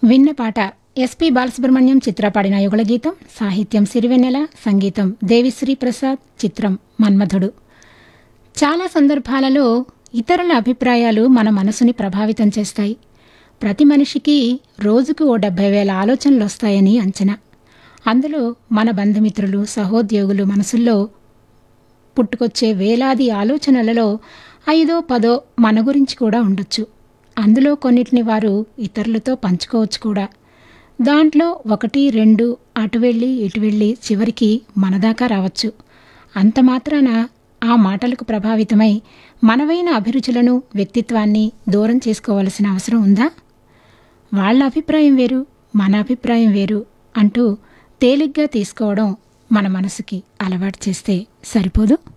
విన్న పాట ఎస్పి బాలసుబ్రహ్మణ్యం చిత్ర పాడిన యుగళ గీతం సాహిత్యం సిరివెన్నెల సంగీతం దేవిశ్రీ ప్రసాద్ చిత్రం మన్మధుడు చాలా సందర్భాలలో ఇతరుల అభిప్రాయాలు మన మనసుని ప్రభావితం చేస్తాయి ప్రతి మనిషికి రోజుకు ఓ డెబ్బై వేల ఆలోచనలు వస్తాయని అంచనా అందులో మన బంధుమిత్రులు సహోద్యోగులు మనసుల్లో పుట్టుకొచ్చే వేలాది ఆలోచనలలో ఐదో పదో మన గురించి కూడా ఉండొచ్చు అందులో కొన్నిటిని వారు ఇతరులతో పంచుకోవచ్చు కూడా దాంట్లో ఒకటి రెండు అటు వెళ్ళి ఇటు వెళ్ళి చివరికి మనదాకా రావచ్చు అంత మాత్రాన ఆ మాటలకు ప్రభావితమై మనవైన అభిరుచులను వ్యక్తిత్వాన్ని దూరం చేసుకోవలసిన అవసరం ఉందా వాళ్ళ అభిప్రాయం వేరు మన అభిప్రాయం వేరు అంటూ తేలిగ్గా తీసుకోవడం మన మనసుకి అలవాటు చేస్తే సరిపోదు